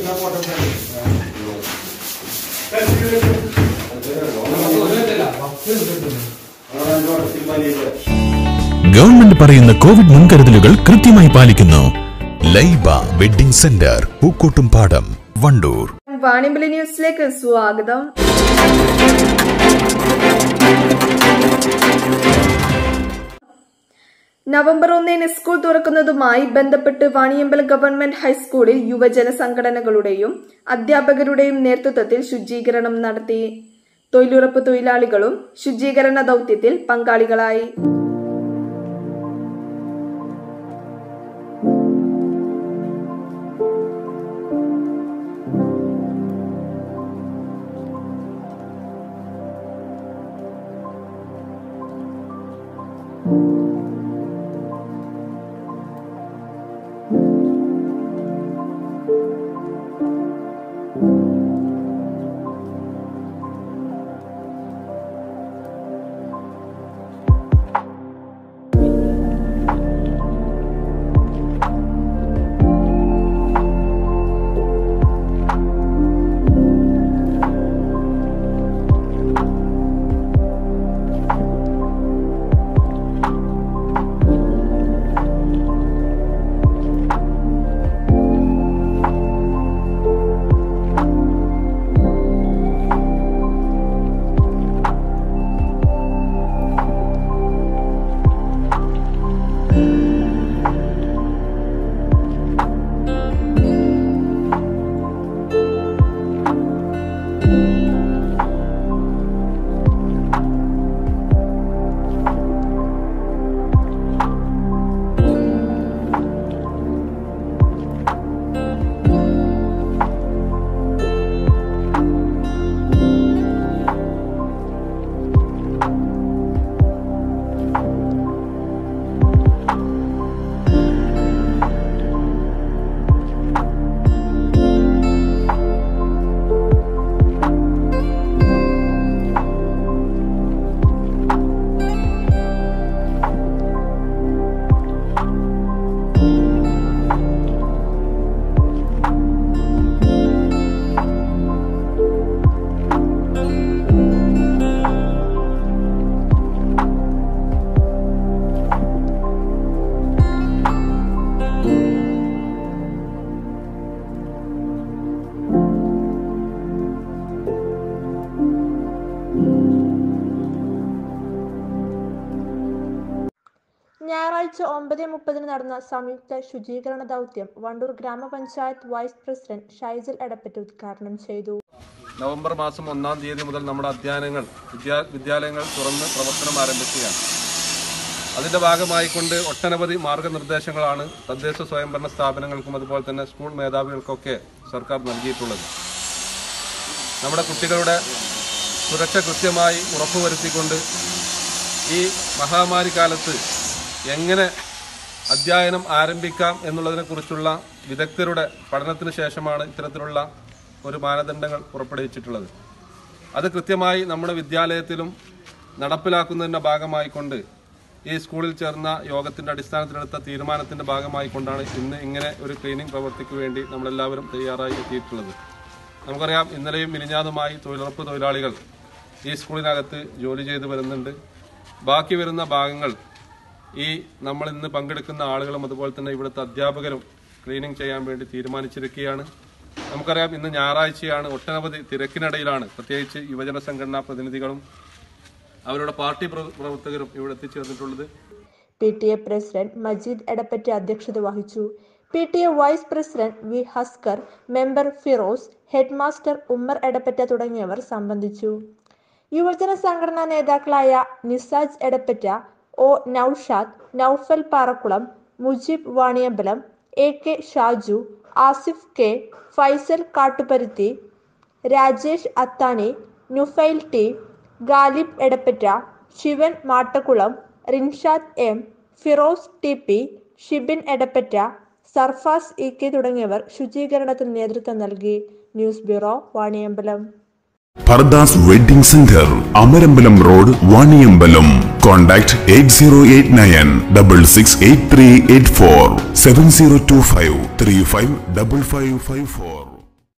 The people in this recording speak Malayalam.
ഗവൺമെന്റ് പറയുന്ന കോവിഡ് മുൻകരുതലുകൾ കൃത്യമായി പാലിക്കുന്നു ലൈബ വെഡിംഗ് സെന്റർ പൂക്കോട്ടും പാടം വണ്ടൂർ വാണിമ്പലി ന്യൂസിലേക്ക് സ്വാഗതം നവംബർ ഒന്നിന് സ്കൂൾ തുറക്കുന്നതുമായി ബന്ധപ്പെട്ട് വാണിയമ്പലം ഗവൺമെന്റ് ഹൈസ്കൂളിൽ യുവജന സംഘടനകളുടെയും അധ്യാപകരുടെയും നേതൃത്വത്തിൽ ശുചീകരണം നടത്തി തൊഴിലുറപ്പ് തൊഴിലാളികളും ശുചീകരണ ദൌത്യത്തിൽ പങ്കാളികളായി ഞായറാഴ്ച ഒമ്പത് മുപ്പതിന് നടന്ന സംയുക്ത ശുചീകരണ ദൗത്യം വണ്ടൂർ ഗ്രാമപഞ്ചായത്ത് വൈസ് പ്രസിഡന്റ് ഷൈജൽ എടപ്പറ്റ് ഉദ്ഘാടനം ചെയ്തു നവംബർ മാസം ഒന്നാം തീയതി മുതൽ നമ്മുടെ അധ്യയനങ്ങൾ വിദ്യാ വിദ്യാലയങ്ങൾ തുറന്ന് പ്രവർത്തനം ആരംഭിക്കുകയാണ് അതിന്റെ ഭാഗമായിക്കൊണ്ട് ഒട്ടനവധി മാർഗനിർദ്ദേശങ്ങളാണ് തദ്ദേശ സ്വയംഭരണ സ്ഥാപനങ്ങൾക്കും അതുപോലെ തന്നെ സ്കൂൾ മേധാവികൾക്കൊക്കെ സർക്കാർ നൽകിയിട്ടുള്ളത് നമ്മുടെ കുട്ടികളുടെ സുരക്ഷ കൃത്യമായി ഉറപ്പുവരുത്തിക്കൊണ്ട് ഈ മഹാമാരി കാലത്ത് എങ്ങനെ അധ്യയനം ആരംഭിക്കാം എന്നുള്ളതിനെക്കുറിച്ചുള്ള വിദഗ്ധരുടെ പഠനത്തിന് ശേഷമാണ് ഇത്തരത്തിലുള്ള ഒരു മാനദണ്ഡങ്ങൾ പുറപ്പെടുവിച്ചിട്ടുള്ളത് അത് കൃത്യമായി നമ്മുടെ വിദ്യാലയത്തിലും നടപ്പിലാക്കുന്നതിൻ്റെ ഭാഗമായിക്കൊണ്ട് ഈ സ്കൂളിൽ ചേർന്ന യോഗത്തിന്റെ അടിസ്ഥാനത്തിലെടുത്ത തീരുമാനത്തിന്റെ ഭാഗമായിക്കൊണ്ടാണ് ഇന്ന് ഇങ്ങനെ ഒരു ക്ലീനിങ് പ്രവൃത്തിക്ക് വേണ്ടി നമ്മളെല്ലാവരും തയ്യാറായി എത്തിയിട്ടുള്ളത് നമുക്കറിയാം ഇന്നലെയും മിനിഞ്ഞാതുമായി തൊഴിലുറപ്പ് തൊഴിലാളികൾ ഈ സ്കൂളിനകത്ത് ജോലി ചെയ്തു വരുന്നുണ്ട് ബാക്കി വരുന്ന ഭാഗങ്ങൾ ഈ നമ്മൾ ഇന്ന് പങ്കെടുക്കുന്ന ആളുകളും അതുപോലെ തന്നെ ഇവിടുത്തെ അധ്യാപകരും ക്ലീനിങ് ചെയ്യാൻ വേണ്ടി തീരുമാനിച്ചിരിക്കുകയാണ് നമുക്കറിയാം ഇന്ന് ഞായറാഴ്ചയാണ് ഒട്ടനവധി തിരക്കിനിടയിലാണ് പ്രത്യേകിച്ച് യുവജന സംഘടനാ പ്രതിനിധികളും അവരുടെ പാർട്ടി പ്രവ- പ്രവർത്തകരും ഇവിടെ എത്തിച്ചേർന്നിട്ടുള്ളത് P T A president Majeed Edappatta അധ്യക്ഷത വഹിച്ചു P T A vice president V Haskar member Firoz head master Ummer Edappatta തുടങ്ങിയവർ സംബന്ധിച്ചു യുവജന സംഘടനാ നേതാക്കളായ Nisaj Edappatta O Naushad Noufal Parakkulam Mujeeb Vaniyambalam A K Shaju Asif K Faisal Kattuparuthi Rajesh Athani Nufail T Ghalib Edappatta Shivan Mattakkulam Rinshad M Firoz T P Shibin Edappatta Sarfas E K തുടങ്ങിയവർ ശുചീകരണത്തിന് നേതൃത്വം നൽകി news bureau Vaniyambalam Fardas wedding centre Amarambalam road Vaniyambalam contact eight zero eight nine double six eight three eight four seven zero two five three five double five five four